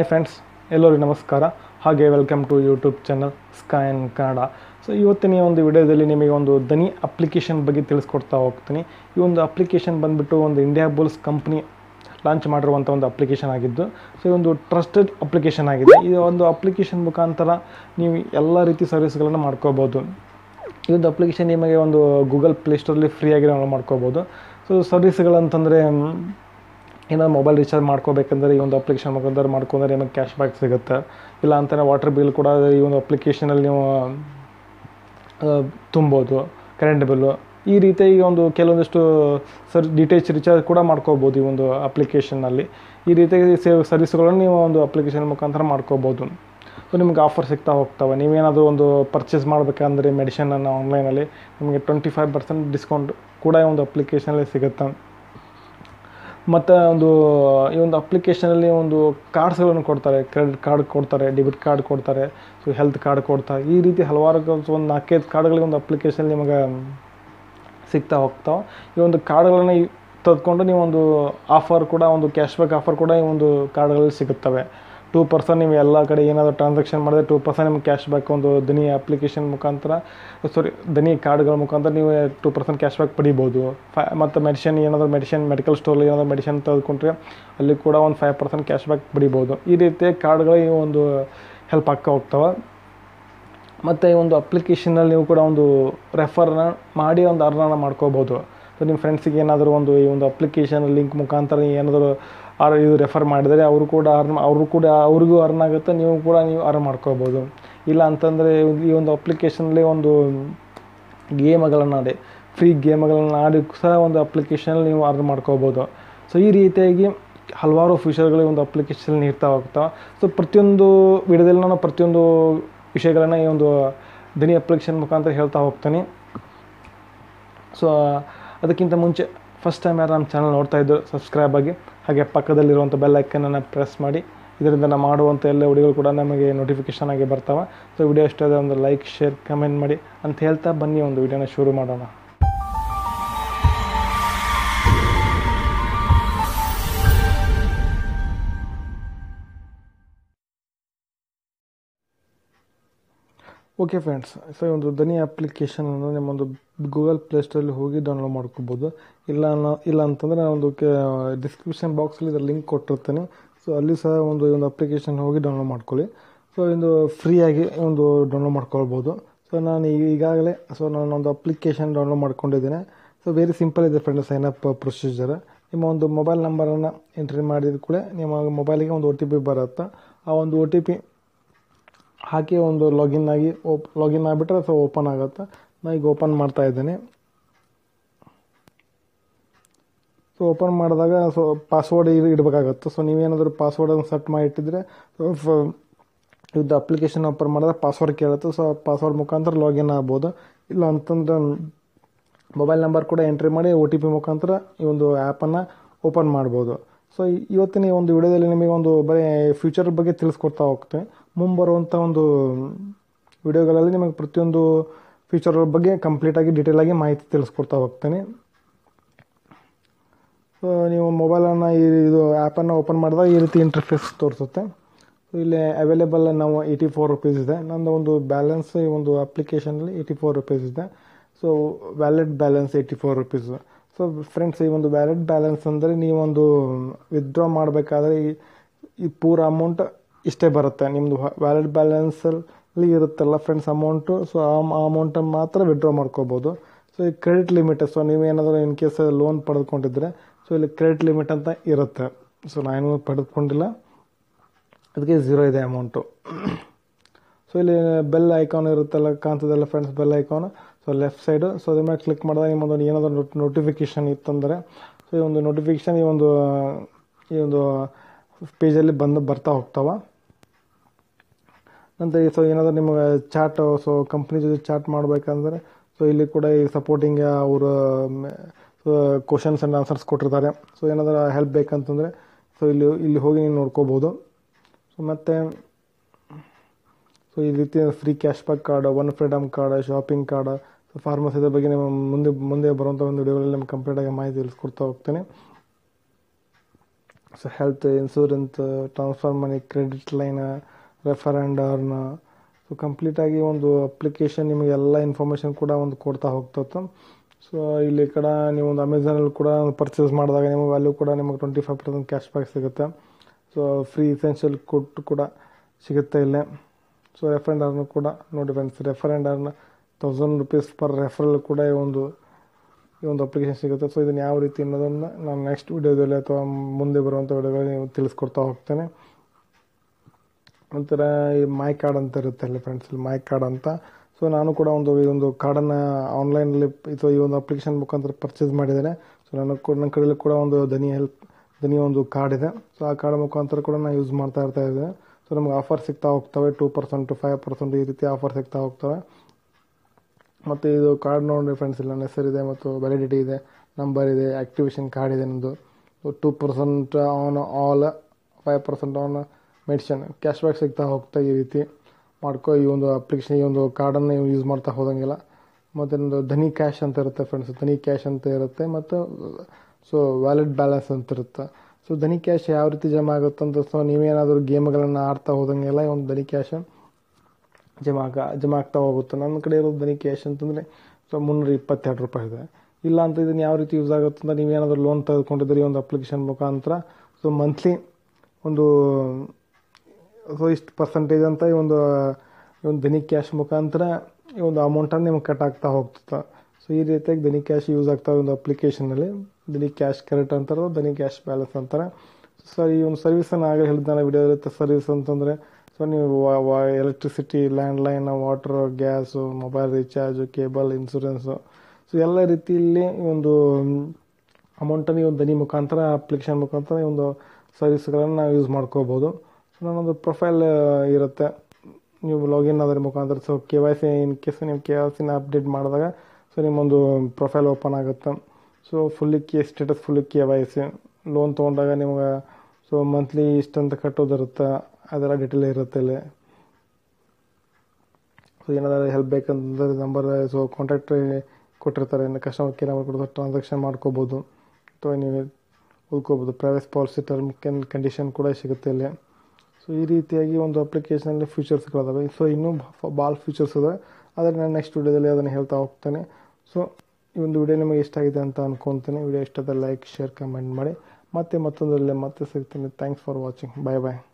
friends ಎಲ್ಲರಿಗೂ ನಮಸ್ಕಾರ ಹಾಗೆ ವೆಲ್ಕಮ್ ಟು ಯೂಟ್ಯೂಬ್ ಚಾನಲ್ ಸ್ಕೈನ್ ಕನ್ನಡ ಸೊ ಇವತ್ತಿನ ಈ ಒಂದು ವಿಡಿಯೋದಲ್ಲಿ ನಿಮಗೆ ಒಂದು ದನಿ ಅಪ್ಲಿಕೇಶನ್ ಬಗ್ಗೆ ತಿಳಿಸ್ಕೊಡ್ತಾ ಹೋಗ್ತೀನಿ ಈ ಒಂದು ಅಪ್ಲಿಕೇಶನ್ ಬಂದುಬಿಟ್ಟು ಒಂದು ಇಂಡಿಯಾ ಬುಲ್ಸ್ ಕಂಪ್ನಿ ಲಾಂಚ್ ಮಾಡಿರುವಂಥ ಒಂದು ಅಪ್ಲಿಕೇಶನ್ ಆಗಿದ್ದು ಸೊ ಈ ಒಂದು ಟ್ರಸ್ಟೆಡ್ ಅಪ್ಲಿಕೇಶನ್ ಆಗಿದೆ ಈ ಒಂದು ಅಪ್ಲಿಕೇಶನ್ ಮುಖಾಂತರ ನೀವು ಎಲ್ಲ ರೀತಿ ಸರ್ವಿಸ್ಗಳನ್ನು ಮಾಡ್ಕೋಬೋದು ಈ ಒಂದು ಅಪ್ಲಿಕೇಶನ್ ನಿಮಗೆ ಒಂದು ಗೂಗಲ್ ಪ್ಲೇಸ್ಟೋರಲ್ಲಿ ಫ್ರೀಯಾಗಿ ನಾವು ಮಾಡ್ಕೋಬೋದು ಸೊ ಸರ್ವಿಸ್ಗಳಂತಂದರೆ ಏನೋ ಮೊಬೈಲ್ ರೀಚಾರ್ಜ್ ಮಾಡ್ಕೋಬೇಕಂದ್ರೆ ಈ ಒಂದು ಅಪ್ಲಿಕೇಶನ್ ಮುಖಾಂತರ ಮಾಡ್ಕೊಂಡ್ರೆ ನಿಮಗೆ ಕ್ಯಾಶ್ ಬ್ಯಾಕ್ ಸಿಗುತ್ತೆ ಇಲ್ಲ ಅಂತಾನೆ ವಾಟರ್ ಬಿಲ್ ಕೂಡ ಈ ಒಂದು ಅಪ್ಲಿಕೇಶನಲ್ಲಿ ನೀವು ಆ, ತುಂಬೋದು ಕರೆಂಟ್ ಬಿಲ್ಲು ಈ ರೀತಿ ಈಗ ಒಂದು ಕೆಲವೊಂದಿಷ್ಟು ಸರ್ ಡಿಟೇಚ್ ರಿಚಾರ್ಜ್ ಕೂಡ ಮಾಡ್ಕೋಬೋದು ಈ ಒಂದು ಅಪ್ಲಿಕೇಶನ್ನಲ್ಲಿ ಈ ರೀತಿ ಸೇವ್ ಸರ್ವಿಸ್ಗಳನ್ನು ನೀವು ಒಂದು ಅಪ್ಲಿಕೇಶನ್ ಮುಖಾಂತರ ಮಾಡ್ಕೋಬೋದು ಸೊ ನಿಮ್ಗೆ ಆಫರ್ ಸಿಗ್ತಾ ಹೋಗ್ತವೆ ನೀವೇನಾದರೂ ಒಂದು ಪರ್ಚೇಸ್ ಮಾಡಬೇಕಂದ್ರೆ ಮೆಡಿಷನನ್ನು ಆನ್ಲೈನಲ್ಲಿ ನಿಮಗೆ ಟ್ವೆಂಟಿ ಫೈವ್ ಪರ್ಸೆಂಟ್ ಡಿಸ್ಕೌಂಟ್ ಕೂಡ ಈ ಒಂದು ಅಪ್ಲಿಕೇಶನಲ್ಲಿ ಸಿಗುತ್ತೆ ಮತ್ತು ಒಂದು ಈ ಒಂದು ಅಪ್ಲಿಕೇಶನಲ್ಲಿ ಒಂದು ಕಾರ್ಡ್ಸ್ಗಳನ್ನು ಕೊಡ್ತಾರೆ ಕ್ರೆಡಿಟ್ ಕಾರ್ಡ್ ಕೊಡ್ತಾರೆ ಡೆಬಿಟ್ ಕಾರ್ಡ್ ಕೊಡ್ತಾರೆ ಸೊ ಹೆಲ್ತ್ ಕಾರ್ಡ್ ಕೊಡ್ತಾರೆ ಈ ರೀತಿ ಹಲವಾರು ಒಂದು ನಾಲ್ಕೈದು ಕಾರ್ಡ್ಗಳಿಗೆ ಒಂದು ಅಪ್ಲಿಕೇಶನ್ ನಿಮಗೆ ಸಿಗ್ತಾ ಹೋಗ್ತಾವೆ ಈ ಒಂದು ಕಾರ್ಡ್ಗಳನ್ನು ತೆಗೆದುಕೊಂಡು ನೀವು ಒಂದು ಆಫರ್ ಕೂಡ ಒಂದು ಕ್ಯಾಶ್ಬ್ಯಾಕ್ ಆಫರ್ ಕೂಡ ಈ ಒಂದು ಕಾರ್ಡ್ಗಳಲ್ಲಿ ಸಿಗುತ್ತವೆ ಟೂ ಪರ್ಸೆಂಟ್ ನೀವು ಎಲ್ಲ ಕಡೆ ಏನಾದರೂ ಟ್ರಾನ್ಸಾಕ್ಷನ್ ಮಾಡಿದ್ರೆ ಟೂ ಪರ್ಸೆಂಟ್ ನಿಮ್ಗೆ ಕ್ಯಾಶ್ ಬ್ಯಾಕ್ ಒಂದು ದನಿ ಅಪ್ಲಿಕೇಶನ್ ಮುಖಾಂತರ ಸಾರಿ ದನಿ ಕಾರ್ಡ್ಗಳ ಮುಖಾಂತರ ನೀವು ಟೂ ಪರ್ಸೆಂಟ್ ಕ್ಯಾಶ್ ಬ್ಯಾಕ್ ಪಡಿಬೋದು ಫೈ ಮತ್ತು ಮೆಡಿಷನ್ ಏನಾದರೂ ಮೆಡಿಷನ್ ಮೆಡಿಕಲ್ ಸ್ಟೋರಲ್ಲಿ ಏನಾದರೂ ಮೆಡಿಷನ್ ತೆಗೆದುಕೊಂಡ್ರೆ ಅಲ್ಲಿ ಕೂಡ ಒಂದು ಫೈವ್ ಪರ್ಸೆಂಟ್ ಕ್ಯಾಶ್ ಬ್ಯಾಕ್ ಪಡಿಬೋದು ಈ ರೀತಿ ಕಾರ್ಡ್ಗಳು ಈ ಒಂದು ಹೆಲ್ಪ್ ಆಗ್ತಾ ಹೋಗ್ತವೆ ಮತ್ತು ಈ ಒಂದು ಅಪ್ಲಿಕೇಶನಲ್ಲಿ ನೀವು ಕೂಡ ಒಂದು ರೆಫರ್ನ ಮಾಡಿ ಒಂದು ಅರ್ನ ಮಾಡ್ಕೋಬೋದು ಸೊ ನಿಮ್ಮ ಫ್ರೆಂಡ್ಸಿಗೆ ಏನಾದರೂ ಒಂದು ಈ ಒಂದು ಅಪ್ಲಿಕೇಶನ್ ಲಿಂಕ್ ಮುಖಾಂತರ ಏನಾದರೂ ಆರ್ ಇದು ರೆಫರ್ ಮಾಡಿದರೆ ಅವರು ಕೂಡ ಅರ್ನ್ ಅವರು ಕೂಡ ಅವ್ರಿಗೂ ಅರ್ನ್ ಆಗುತ್ತೆ ನೀವು ಕೂಡ ನೀವು ಅರ್ನ್ ಮಾಡ್ಕೋಬೋದು ಇಲ್ಲ ಅಂತಂದರೆ ಈ ಒಂದು ಅಪ್ಲಿಕೇಶನಲ್ಲಿ ಒಂದು ಗೇಮ್ಗಳನ್ನು ಆಡಿ ಫ್ರೀ ಗೇಮ್ಗಳನ್ನು ಆಡಿ ಸಹ ಒಂದು ಅಪ್ಲಿಕೇಶನಲ್ಲಿ ನೀವು ಅರ್ನ್ ಮಾಡ್ಕೋಬೋದು ಸೊ ಈ ರೀತಿಯಾಗಿ ಹಲವಾರು ಫೀಚರ್ಗಳು ಈ ಒಂದು ಅಪ್ಲಿಕೇಶನ್ ಇರ್ತಾ ಹೋಗ್ತಾವೆ ಸೊ ಪ್ರತಿಯೊಂದು ವಿಡಿಯೋದಲ್ಲಿ ನಾನು ಪ್ರತಿಯೊಂದು ವಿಷಯಗಳನ್ನು ಈ ಒಂದು ದನಿ ಅಪ್ಲಿಕೇಶನ್ ಮುಖಾಂತರ ಹೇಳ್ತಾ ಹೋಗ್ತೀನಿ ಸೊ ಅದಕ್ಕಿಂತ ಮುಂಚೆ ಫಸ್ಟ್ ಟೈಮ್ ಯಾರು ನಮ್ಮ ಚಾನಲ್ ನೋಡ್ತಾ ಇದ್ದು ಸಬ್ಸ್ಕ್ರೈಬ್ ಆಗಿ ಹಾಗೆ ಪಕ್ಕದಲ್ಲಿರುವಂಥ ಬೆಲ್ ಐಕನನ್ನು ಪ್ರೆಸ್ ಮಾಡಿ ಇದರಿಂದ ನಾವು ಮಾಡುವಂಥ ಎಲ್ಲ ವಿಡಿಯೋಗಳು ಕೂಡ ನಮಗೆ ನೋಟಿಫಿಕೇಷನ್ ಆಗಿ ಬರ್ತಾವೆ ಸೊ ವಿಡಿಯೋ ಇಷ್ಟ ಆದ ಒಂದು ಲೈಕ್ ಶೇರ್ ಕಮೆಂಟ್ ಮಾಡಿ ಅಂತ ಹೇಳ್ತಾ ಬನ್ನಿ ಒಂದು ವಿಡಿಯೋನ ಶುರು ಮಾಡೋಣ ಓಕೆ ಫ್ರೆಂಡ್ಸ್ ಸೊ ಈ ಒಂದು ಧ್ವನಿ ಅಪ್ಲಿಕೇಶನನ್ನು ನಿಮ್ಮೊಂದು ಗೂಗಲ್ ಪ್ಲೇಸ್ಟೋರಲ್ಲಿ ಹೋಗಿ ಡೌನ್ಲೋಡ್ ಮಾಡ್ಕೋಬೋದು ಇಲ್ಲ ಅನ್ನೋ ಇಲ್ಲ ಅಂತಂದರೆ ನಾನು ಒಂದು ಡಿಸ್ಕ್ರಿಪ್ಷನ್ ಬಾಕ್ಸಲ್ಲಿ ಇದರ ಲಿಂಕ್ ಕೊಟ್ಟಿರ್ತೀನಿ ಸೊ ಅಲ್ಲಿ ಸಹ ಒಂದು ಈ ಒಂದು ಅಪ್ಲಿಕೇಶನ್ ಹೋಗಿ ಡೌನ್ಲೋಡ್ ಮಾಡ್ಕೊಳ್ಳಿ ಸೊ ಇದು ಫ್ರೀಯಾಗಿ ಒಂದು ಡೌನ್ಲೋಡ್ ಮಾಡ್ಕೊಳ್ಬೋದು ಸೊ ನಾನು ಈಗ- ಈಗಾಗಲೇ ಸೊ ನಾನು ಒಂದು ಅಪ್ಲಿಕೇಶನ್ ಡೌನ್ಲೋಡ್ ಮಾಡ್ಕೊಂಡಿದ್ದೇನೆ ಸೊ ವೆರಿ ಸಿಂಪಲ್ ಇದೆ ಫ್ರೆಂಡ್ ಸೈನ್ ಅಪ್ ಪ್ರೊಸೀಜರ್ ನಿಮ್ಮ ಒಂದು ಮೊಬೈಲ್ ನಂಬರನ್ನು ಎಂಟ್ರಿ ಮಾಡಿದ ಕೂಡ ನಿಮ್ಮ ಮೊಬೈಲಿಗೆ ಒಂದು ಒ ಟಿ ಪಿ ಬರುತ್ತೆ ಆ ಒಂದು ಒ ಟಿ ಪಿ ಹಾಕಿ ಒಂದು ಲಾಗಿನ್ ಆಗಿ ಓಪ್ ಲಾಗಿನ್ ಆಗಿಬಿಟ್ರೆ ಸೊ ಓಪನ್ ಆಗುತ್ತೆ ನಾನು ಈಗ ಓಪನ್ ಮಾಡ್ತಾ ಇದ್ದೇನೆ ಸೊ ಓಪನ್ ಮಾಡಿದಾಗ ಸೊ ಪಾಸ್ವರ್ಡ್ ಇಡಬೇಕಾಗತ್ತೆ ಸೊ ನೀವೇನಾದರೂ ಪಾಸ್ವರ್ಡನ್ನು ಸೆಟ್ ಮಾಡಿ ಇಟ್ಟಿದ್ರೆ ಸೊ ಇದು ಅಪ್ಲಿಕೇಶನ್ ಓಪನ್ ಮಾಡಿದ್ರೆ ಪಾಸ್ವರ್ಡ್ ಕೇಳುತ್ತೆ ಸೊ ಪಾಸ್ವರ್ಡ್ ಮುಖಾಂತರ ಲಾಗಿನ್ ಆಗ್ಬೋದು ಇಲ್ಲ ಅಂತಂದ್ರೆ ಮೊಬೈಲ್ ನಂಬರ್ ಕೂಡ ಎಂಟ್ರಿ ಮಾಡಿ ಒ ಟಿ ಪಿ ಮುಖಾಂತರ ಈ ಒಂದು ಆ್ಯಪನ್ನು ಓಪನ್ ಮಾಡ್ಬೋದು ಸೊ ಇವತ್ತಿನ ಈ ಒಂದು ವಿಡಿಯೋದಲ್ಲಿ ನಿಮಗೆ ಒಂದು ಬರೀ ಫ್ಯೂಚರ್ ಬಗ್ಗೆ ತಿಳಿಸ್ಕೊಡ್ತಾ ಹೋಗ್ತೇನೆ ಮುಂಬರುವಂಥ ಒಂದು ವಿಡಿಯೋಗಳಲ್ಲಿ ನಿಮಗೆ ಪ್ರತಿಯೊಂದು ಫ್ಯೂಚರ್ ಬಗ್ಗೆ ಕಂಪ್ಲೀಟಾಗಿ ಡೀಟೇಲಾಗಿ ಮಾಹಿತಿ ತಿಳಿಸ್ಕೊಡ್ತಾ ಹೋಗ್ತೇನೆ ಸೊ ನೀವು ಮೊಬೈಲನ್ನು ಈ ಇದು ಆ್ಯಪನ್ನು ಓಪನ್ ಮಾಡಿದಾಗ ಈ ರೀತಿ ಇಂಟರ್ಫೇಸ್ ತೋರಿಸುತ್ತೆ ಸೊ ಇಲ್ಲಿ ಅವೈಲೇಬಲ್ ನಾವು ಏಯ್ಟಿ ಫೋರ್ ರುಪೀಸ್ ಇದೆ ನಂದು ಒಂದು ಬ್ಯಾಲೆನ್ಸ್ ಈ ಒಂದು ಅಪ್ಲಿಕೇಶನಲ್ಲಿ ಏಯ್ಟಿ ಫೋರ್ ರುಪೀಸ್ ಇದೆ so wallet balance eighty four rupees so friends ಈ ಒಂದು ವ್ಯಾಲೆಡ್ ಬ್ಯಾಲೆನ್ಸ್ ಅಂದರೆ ನೀವೊಂದು ವಿತ್ಡ್ರಾ ಮಾಡಬೇಕಾದ್ರೆ ಈ ಈ ಪೂರ ಅಮೌಂಟ್ ಇಷ್ಟೇ ಬರುತ್ತೆ ನಿಮ್ಮದು ವ್ಯಾಲೆಡ್ ಬ್ಯಾಲೆನ್ಸಲ್ಲಿ ಇರುತ್ತಲ್ಲ ಫ್ರೆಂಡ್ಸ್ ಅಮೌಂಟು ಸೊ ಆ ಅಮೌಂಟನ್ನು ಮಾತ್ರ ವಿತ್ಡ್ರಾ ಮಾಡ್ಕೋಬೋದು ಸೊ ಈ ಕ್ರೆಡಿಟ್ ಲಿಮಿಟ್ ಸೊ ನೀವೇನಾದರೂ ಇನ್ ಕೇಸ್ ಲೋನ್ ಪಡೆದುಕೊಂಡಿದ್ರೆ ಸೊ ಇಲ್ಲಿ ಕ್ರೆಡಿಟ್ ಲಿಮಿಟ್ ಅಂತ ಇರುತ್ತೆ ಸೊ ನಾನು ಪಡೆದುಕೊಂಡಿಲ್ಲ ಅದಕ್ಕೆ ಝೀರೋ ಇದೆ ಅಮೌಂಟು ಸೊ ಇಲ್ಲಿ ಬೆಲ್ ಐಕಾನ್ ಇರುತ್ತಲ್ಲ ಕಾಣ್ತದಲ್ಲ friends bell icon so left side so ಅದ್ರ ಮೇಲೆ ಕ್ಲಿಕ್ ಮಾಡಿದಾಗ ನಿಮ್ಮೊಂದು ಏನಾದರೂ ನೋಟಿಫಿಕೇಶನ್ ಇತ್ತಂದರೆ ಸೊ ಈ ಒಂದು ನೋಟಿಫಿಕೇಶನ್ ಈ ಒಂದು ಈ ಒಂದು ಪೇಜಲ್ಲಿ ಬಂದು ಬರ್ತಾ ಹೋಗ್ತಾವ ನಂತರ ಸೊ ಏನಾದರೂ ನಿಮಗೆ ಚಾಟ್ ಸೊ ಕಂಪ್ನಿ ಜೊತೆ ಚಾಟ್ ಮಾಡಬೇಕಂದ್ರೆ ಸೊ ಇಲ್ಲಿ ಕೂಡ ಈ ಸಪೋರ್ಟಿಂಗ್ ಅವರು ಸೊ ಕ್ವಶನ್ಸ್ ಆ್ಯಂಡ್ ಆನ್ಸರ್ಸ್ ಕೊಟ್ಟಿರ್ತಾರೆ ಸೊ ಏನಾದರೂ ಹೆಲ್ಪ್ ಬೇಕಂತಂದರೆ ಸೊ ಇಲ್ಲಿ ಇಲ್ಲಿ ಹೋಗಿ ನೀವು ನೋಡ್ಕೋಬೋದು ಸೊ ಮತ್ತು ಸೊ ಈ ರೀತಿ free cash back card one freedom card shopping card so ಫಾರ್ಮಸಿದ ಬಗ್ಗೆ ನಿಮ್ಮ ಮುಂದೆ ಮುಂದೆ ಬರುವಂಥ ಒಂದು ವಿಡಿಯೋಗಳಲ್ಲಿ ನಿಮ್ಗೆ ಕಂಪ್ಲೀಟಾಗಿ ಮಾಹಿತಿ ತಿಳಿಸ್ಕೊಡ್ತಾ ಹೋಗ್ತೇನೆ so health insurance transfer money credit line refer earn so ಕಂಪ್ಲೀಟಾಗಿ ಒಂದು ಅಪ್ಲಿಕೇಶನ್ ನಿಮಗೆ ಎಲ್ಲ ಇನ್ಫಾರ್ಮೇಷನ್ ಕೂಡ ಒಂದು ಕೊಡ್ತಾ ಹೋಗ್ತದೆ ಸೊ ಇಲ್ಲಿ ಕಡ ನೀವು ಒಂದು ಅಮೆಝಾನಲ್ಲಿ ಕೂಡ ಪರ್ಚೇಸ್ ಮಾಡಿದಾಗ ನಿಮಗೆ ಅಲ್ಲೂ ಕೂಡ ನಿಮಗೆ twenty five percent cash back ಸಿಗುತ್ತೆ ಸೊ ಫ್ರೀ ಇಸೆನ್ಷಿಯಲ್ ಕೊಟ್ಟು ಕೂಡ ಸಿಗುತ್ತೆ ಇಲ್ಲೇ ಸೊ ರೆಫರೆಂಡ್ ಅರ್ನು ಕೂಡ ನೋಡಿ friends refer and earn thousand rupees per referral ಕೂಡ ಈ ಒಂದು ಈ ಒಂದು ಅಪ್ಲಿಕೇಶನ್ ಸಿಗುತ್ತೆ ಸೊ ಇದನ್ನು ಯಾವ ರೀತಿ ಅನ್ನೋದನ್ನು ನಾನು ನೆಕ್ಸ್ಟ್ ವಿಡಿಯೋದಲ್ಲಿ ಅಥವಾ ಮುಂದೆ ಬರುವಂಥ ವಿಡಿಯೋಗಳಲ್ಲಿ ನೀವು ತಿಳಿಸ್ಕೊಡ್ತಾ ಹೋಗ್ತೇನೆ ಒಂಥರ ಈ ಮೈ ಕಾರ್ಡ್ ಅಂತ ಇರುತ್ತೆ ಅಲ್ಲಿ ಫ್ರೆಂಡ್ಸ್ ಇಲ್ಲಿ ಮೈ ಕಾರ್ಡ್ ಅಂತ ಸೊ ನಾನು ಕೂಡ ಒಂದು ಈ ಒಂದು ಕಾರ್ಡನ್ನು ಆನ್ಲೈನಲ್ಲಿ ಇದು ಈ ಒಂದು ಅಪ್ಲಿಕೇಶನ್ ಮುಖಾಂತರ ಪರ್ಚೇಸ್ ಮಾಡಿದ್ದೇನೆ ಸೊ ನನ್ನ ಕೂಡ ನನ್ನ ಕಡೆಯಲ್ಲಿ ಕೂಡ ಒಂದು ಧನಿ ಹೆಲ್ಪ್ ಧನಿ ಒಂದು ಕಾರ್ಡ್ ಇದೆ ಸೊ ಆ ಕಾರ್ಡ್ ಮುಖಾಂತರ ಕೂಡ ನಾನು ಯೂಸ್ ಮಾಡ್ತಾ ಇರ್ತಾ ಇದ್ದೆ ಸೊ ನಮಗೆ ಆಫರ್ ಸಿಗ್ತಾ ಹೋಗ್ತವೆ ಟೂ ಪರ್ಸೆಂಟ್ ಫೈವ್ ಪರ್ಸೆಂಟ್ ಈ ರೀತಿ ಆಫರ್ ಸಿಗ್ತಾ ಹೋಗ್ತವೆ ಮತ್ತು ಇದು ಕಾರ್ಡ್ ನೋಡಿ ಫ್ರೆಂಡ್ಸ್ ಇಲ್ಲ ನನ್ನ ಹೆಸರಿದೆ ಮತ್ತು ವ್ಯಾಲಿಡಿಟಿ ಇದೆ ನಂಬರ್ ಇದೆ ಆ್ಯಕ್ಟಿವೇಶನ್ ಕಾರ್ಡ್ ಇದೆ ನಮ್ಮದು two percent on all five percent on medicine cash back ಸಿಗ್ತಾ ಹೋಗ್ತಾ ಈ ರೀತಿ ಮಾಡ್ಕೊ ಈ ಒಂದು ಅಪ್ಲಿಕೇಶನ್ ಈ ಒಂದು ಕಾರ್ಡನ್ನು ನೀವು ಯೂಸ್ ಮಾಡ್ತಾ ಹೋದಂಗಿಲ್ಲ ಮತ್ತು ಒಂದು ಧನಿ ಕ್ಯಾಶ್ ಅಂತ ಇರುತ್ತೆ ಫ್ರೆಂಡ್ಸ್ ಧನಿ ಕ್ಯಾಶ್ ಅಂತ ಇರುತ್ತೆ ಮತ್ತು ಸೊ ವ್ಯಾಲಿಡ್ ಬ್ಯಾಲೆನ್ಸ್ ಅಂತ ಇರುತ್ತೆ ಸೊ ಧನಿ ಕ್ಯಾಶ್ ಯಾವ ರೀತಿ ಜಮಾ ಆಗುತ್ತೆ ಅಂತ ಸೊ ನೀವೇನಾದರೂ ಗೇಮ್ಗಳನ್ನು ಆಡ್ತಾ ಹೋದಂಗೆಲ್ಲ ಈ ಒಂದು ಧನಿ ಕ್ಯಾಶ್ ಜಮಾ ಆಗ ಜಮಾ ಆಗ್ತಾ ಹೋಗುತ್ತೆ ನನ್ನ ಕಡೆ ಇರೋದು ಧನಿ ಕ್ಯಾಶ್ ಅಂತಂದರೆ ಸೊ ಮುನ್ನೂರ ಇಪ್ಪತ್ತೆರಡು ರೂಪಾಯಿ ಇದೆ ಇಲ್ಲ ಅಂತ ಇದನ್ನು ಯಾವ ರೀತಿ ಯೂಸ್ ಆಗುತ್ತೆ ಅಂತ ನೀವೇನಾದರೂ ಲೋನ್ ತೆಗೆದುಕೊಂಡಿದ್ದೀರಿ ಒಂದು ಅಪ್ಲಿಕೇಶನ್ ಮುಖಾಂತರ ಸೊ ಮಂತ್ಲಿ ಒಂದು ಸೊ ಇಷ್ಟು ಪರ್ಸೆಂಟೇಜ್ ಅಂತ ಈ ಒಂದು ಈ ಒಂದು ಧನಿ ಕ್ಯಾಶ್ ಮುಖಾಂತರ ಈ ಒಂದು ಅಮೌಂಟನ್ನು ನಿಮ್ಗೆ ಕಟ್ ಆಗ್ತಾ ಹೋಗ್ತದೆ ಸೊ ಈ ರೀತಿಯಾಗಿ ಧನಿ ಕ್ಯಾಶ್ ಯೂಸ್ ಆಗ್ತಾ ಒಂದು ಅಪ್ಲಿಕೇಶನಲ್ಲಿ ಧನಿ ಕ್ಯಾಶ್ ಕ್ರೆಡಿಟ್ ಅಂತಾರೆ ಧನಿ ಕ್ಯಾಶ್ ಬ್ಯಾಲೆನ್ಸ್ ಅಂತಾರೆ ಸೊ ಈ ಒಂದು ಸರ್ವಿಸನ್ನು ಆಗ ಹೇಳಿದ್ನಲ್ಲ ವಿಡಿಯೋದಲ್ಲಿ ಸರ್ವಿಸ್ ಅಂತಂದರೆ ಸೊ ನೀವು electricity landline water gas mobile recharge cable insurance so ಎಲ್ಲ ರೀತಿಯಲ್ಲಿ ಈ ಒಂದು ಅಮೌಂಟನ್ನು ಈ ಒಂದು ಧನಿ ಮುಖಾಂತರ ಅಪ್ಲಿಕೇಶನ್ ಮುಖಾಂತರ ಈ ಒಂದು ಸರ್ವಿಸ್ಗಳನ್ನು ನಾವು ಯೂಸ್ ಮಾಡ್ಕೋಬೋದು ಸೊ ನನ್ನೊಂದು ಪ್ರೊಫೈಲ್ ಇರುತ್ತೆ ನೀವು ಲಾಗಿನ್ ಅದರ ಮುಖಾಂತರ so K Y C in case ನೀವು ಕೆ ವೈ ಸಿನ ಅಪ್ಡೇಟ್ ಮಾಡಿದಾಗ ಸೊ ನಿಮ್ಮೊಂದು ಪ್ರೊಫೈಲ್ ಓಪನ್ ಆಗುತ್ತೆ so fully K status fully K Y C loan ತೊಗೊಂಡಾಗ ನಿಮ್ಗೆ ಸೊ ಮಂತ್ಲಿ ಇಷ್ಟಂತ ಕಟ್ಟೋದಿರುತ್ತೆ ಅದೆಲ್ಲ ಡೀಟೇಲ್ ಇರುತ್ತೆ ಇಲ್ಲಿ ಸೊ ಏನಾದರೂ ಹೆಲ್ಪ್ ಬೇಕಂತಂದ್ರೆ ನಂಬರ್ ಸೊ ಕಾಂಟ್ಯಾಕ್ಟ್ ಕೊಟ್ಟಿರ್ತಾರೆ ಕಸ್ಟಮರ್ ಕೇರ್ ನಂಬರ್ ಕೊಡೋದು ಟ್ರಾನ್ಸಾಕ್ಷನ್ ಮಾಡ್ಕೋಬೋದು ಅಥವಾ ನೀವು ಉಳ್ಕೋಬೋದು ಪ್ರೈವೇಸ್ ಪಾಲಿಸಿ ಟರ್ಮ್ ಕೆನ್ ಕಂಡೀಷನ್ ಕೂಡ ಸಿಗುತ್ತೆ ಇಲ್ಲಿ ಸೊ ಈ ರೀತಿಯಾಗಿ ಒಂದು ಅಪ್ಲಿಕೇಶನಲ್ಲಿ ಫೀಚರ್ಸ್ಗಳಿದಾವೆ ಸೊ ಇನ್ನೂ ಭಾಳ ಫೀಚರ್ಸ್ ಇದೆ ಆದರೆ ನಾನು ನೆಕ್ಸ್ಟ್ ವಿಡಿಯೋದಲ್ಲಿ ಅದನ್ನು ಹೇಳ್ತಾ ಹೋಗ್ತೇನೆ ಸೊ ಈ ಒಂದು ವಿಡಿಯೋ ನಿಮಗೆ ಇಷ್ಟ ಆಗಿದೆ ಅಂತ ಅನ್ಕೊತೀನಿ ವಿಡಿಯೋ ಇಷ್ಟದ ಲೈಕ್ ಶೇರ್ ಕಮೆಂಟ್ ಮಾಡಿ ಮತ್ತೆ ಮತ್ತೊಂದರಲ್ಲಿ ಮತ್ತೆ ಸಿಗ್ತೀನಿ thanks for watching bye bye